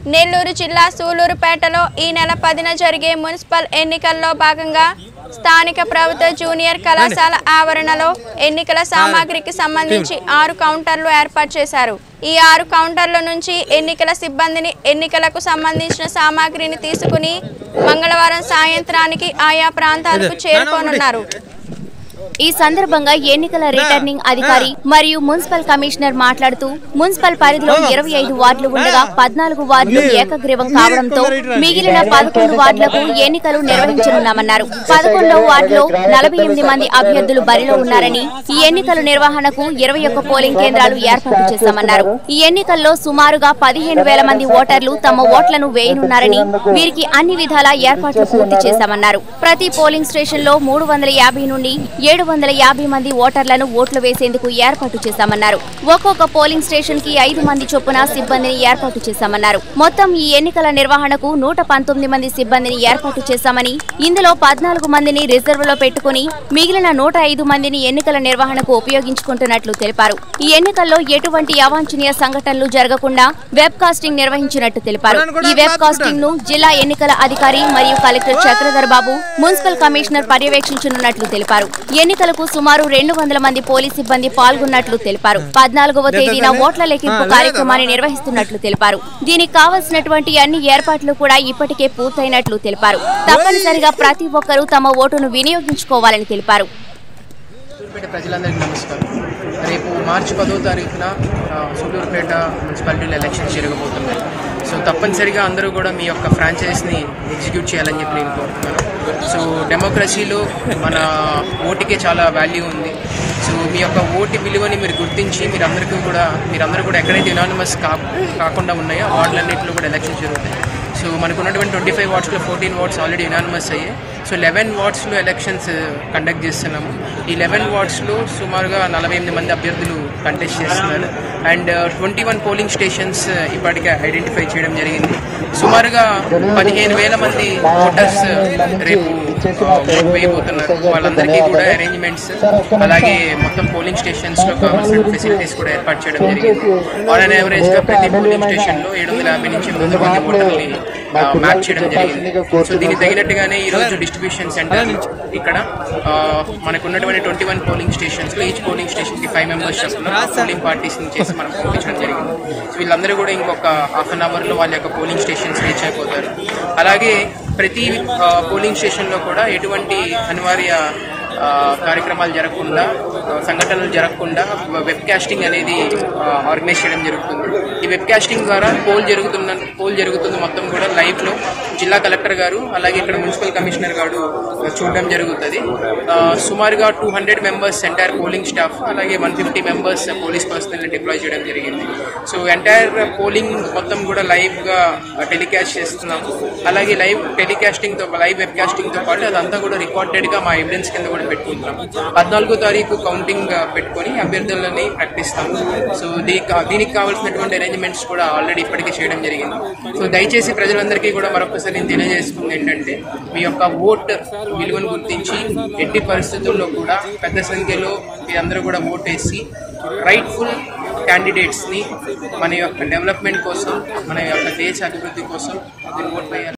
నెల్లూరు జిల్లా సూలూరుపేటలో ఈ నెల పదిన జరిగే మున్సిపల్ ఎన్నికల్లో భాగంగా స్థానిక ప్రభుత్వ జూనియర్ కళాశాల ఆవరణలో ఎన్నికల సామాగ్రికి సంబంధించి ఆరు కౌంటర్లు ఏర్పాటు చేశారు ఈ ఆరు కౌంటర్ల నుంచి ఎన్నికల సిబ్బందిని ఎన్నికలకు సంబంధించిన సామాగ్రిని తీసుకుని మంగళవారం సాయంత్రానికి ఆయా ప్రాంతాలకు చేరుకోనున్నారు ఈ సందర్భంగా ఎన్నికల రిటర్నింగ్ అధికారి మరియు మున్సిపల్ కమిషనర్ మాట్లాడుతూ మున్సిపల్ పరిధిలో ఇరవై ఐదు వార్డులు ఉండగా పద్నాలుగు వార్డులు ఏకగ్రీవం కావడంతో మిగిలిన పదకొండు వార్డులకు ఎన్నికలు నిర్వహించనున్నామన్నారు పదకొండవ వార్డులో నలభై ఎనిమిది మంది అభ్యర్థులు బరిలో ఉన్నారని ఈ ఎన్నికల నిర్వహణకు ఇరవై ఒక్క పోలింగ్ కేంద్రాలు ఏర్పాటు చేశామన్నారు ఈ ఎన్నికల్లో సుమారుగా పదిహేను వేల మంది ఓటర్లు తమ ఓట్లను వేయనున్నారని వీరికి అన్ని విధాల ఏర్పాట్లు పూర్తి చేశామన్నారు ప్రతి పోలింగ్ స్టేషన్ లో మూడు వందల యాభై నుండి ఏడు వందల యాభై మంది ఓటర్లను ఓట్లు వేసేందుకు ఏర్పాటు చేశామన్నారు ఒక్కొక్క పోలింగ్ స్టేషన్ కి ఐదు మంది చొప్పున సిబ్బందిని ఏర్పాటు చేశామన్నారు మొత్తం ఈ ఎన్నికల నిర్వహణకు నూట పంతొమ్మిది మంది సిబ్బందిని ఏర్పాటు చేశామని ఇందులో పద్నాలుగు మందిని రిజర్వ్ లో పెట్టుకుని మిగిలిన నూట ఐదు మందిని ఎన్నికల నిర్వహణకు ఉపయోగించుకుంటున్నట్లు తెలిపారు ఈ ఎన్నికల్లో ఎటువంటి అవాంఛనీయ సంఘటనలు జరగకుండా వెబ్ కాస్టింగ్ నిర్వహించినట్టు తెలిపారు ఈ వెబ్ కాస్టింగ్ ను జిల్లా ఎన్నికల అధికారి మరియు collector Chakradhar Babu municipal commissioner పర్యవేక్షించనున్నట్లు తెలిపారు ఎన్నికలకు సుమారు రెండు వందల మంది పోలీస్ సిబ్బంది పాల్గొన్నట్లు తెలిపారు పద్నాలుగవ తేదీన ఓట్ల లెక్కింపు కార్యక్రమాన్ని నిర్వహిస్తున్నట్లు తెలిపారు దీనికి కావలసినటువంటి అన్ని ఏర్పాట్లు కూడా ఇప్పటికే పూర్తయినట్లు తెలిపారు తప్పనిసరిగా ప్రతి ఒక్కరూ తమ ఓటును వినియోగించుకోవాలని తెలిపారు సూలూరుపేట ప్రజలందరికీ నమస్కారం రేపు మార్చి పదో తారీఖున ఆ, సూలూరుపేట మున్సిపాలిటీలో ఎలక్షన్స్ జరగబోతున్నాయి సో తప్పనిసరిగా అందరూ కూడా మీ యొక్క ఫ్రాంచైజ్ని ఎగ్జిక్యూట్ చేయాలని చెప్పి నేను కోరుతున్నాను సో డెమోక్రసీలో మన ఓటుకే చాలా వాల్యూ ఉంది సో మీ యొక్క ఓటు విలువని మీరు గుర్తించి మీరందరికీ కూడా మీరందరూ కూడా ఎక్కడైతే యునానిమస్ కా కాకుండా ఉన్నాయో ఆ వార్డులన్నింటిలో కూడా ఎలక్షన్స్ జరుగుతాయి సో మనకు ఉన్నటువంటి ట్వంటీ ఫైవ్ వార్డ్స్లో ఫోర్టీన్ వార్డ్స్ ఆల్రెడీ యునానిమస్ అయ్యాయి సో లెవెన్ వార్డ్స్లో ఎలక్షన్స్ కండక్ట్ చేస్తున్నాము ఈ లెవెన్ వార్డ్స్లో సుమారుగా నలభై ఎనిమిది మంది అభ్యర్థులు కంటెస్ట్ చేస్తున్నారు and twenty one polling stations ఇప్పటికే ఐడెంటిఫై చేయడం జరిగింది సుమారుగా పదిహేను వేల మంది ఓటర్స్ రేపు ఆ, ఓటు వేయబోతున్నారు వాళ్ళందరికీ కూడా అరేంజ్మెంట్స్ అలాగే మొత్తం పోలింగ్ స్టేషన్స్లో కావాల్సిన ఫెసిలిటీస్ కూడా ఏర్పాటు చేయడం జరిగింది ఆన్ అన్ యావరేజ్గా ప్రతి పోలింగ్ స్టేషన్లో ఏడు వందల యాభై నుంచి ఎనిమిది వందల మంది ఓటర్ని మ్యాప్ చేయడం జరిగింది సో దీనికి తగినట్టుగానే ఈరోజు డిస్ట్రిబ్యూషన్ సెంటర్ ఇక్కడ ఆ, మనకు ఉన్నటువంటి twenty one polling stations each polling station కి ఫైవ్ మెంబర్స్ చొప్పున పోలింగ్ పార్టీస్ చేసి మనం పంపించడం జరిగింది సో వీళ్ళందరూ కూడా ఇంకొక హాఫ్ అన్ అవర్ లో వాళ్ళ యొక్క పోలింగ్ స్టేషన్స్ రీచ్ అయిపోతారు అలాగే ప్రతి ఆ, పోలింగ్ స్టేషన్ లో కూడా ఎటువంటి అనివార్య ఆ, కార్యక్రమాలు జరగకుండా ఆ, సంఘటనలు జరగకుండా వెబ్ కాస్టింగ్ అనేది ఆ, ఆర్గనైజ్ చేయడం జరుగుతుంది ఈ వెబ్ కాస్టింగ్ ద్వారా పోల్ జరుగుతున్న పోల్ జరుగుతుంది మొత్తం కూడా లైవ్ లో జిల్లా కలెక్టర్ గారు అలాగే ఇక్కడ మున్సిపల్ కమిషనర్ గారు చూడడం జరుగుతుంది ఆ, సుమారుగా two hundred members entire polling staff అలాగే one fifty members police personnel deploy చేయడం జరిగింది సో ఎంటైర్ పోలింగ్ మొత్తం కూడా లైవ్ గా టెలికాస్ట్ చేస్తున్నాము అలాగే లైవ్ టెలికాస్టింగ్ తో లైవ్ వెబ్ కాస్టింగ్ తో పాటు అదంతా కూడా రికార్డెడ్ గా మా ఎవిడెన్స్ కింద కూడా పెట్టుకుంటున్నాం పద్నాలుగో తారీఖు కౌంటింగ్ పెట్టుకొని అభ్యర్థులని ప్రకటిస్తాము సో దీనికి దీనికి కావాల్సినటువంటి అరేంజ్మెంట్స్ కూడా ఆల్రెడీ ఇప్పటికే చేయడం జరిగింది సో దయచేసి ప్రజలందరికీ కూడా మరొకసారి నేను తెలియజేస్తుంది ఏంటంటే మీ యొక్క ఓట్ విలువను గుర్తించి ఎట్టి పరిస్థితుల్లో కూడా పెద్ద సంఖ్యలో మీరందరూ కూడా ఓట్ వేసి రైట్ఫుల్ క్యాండిడేట్స్ని మన యొక్క డెవలప్మెంట్ కోసం మన యొక్క దేశ అభివృద్ధి కోసం మీరు ఓట్ వేయాలి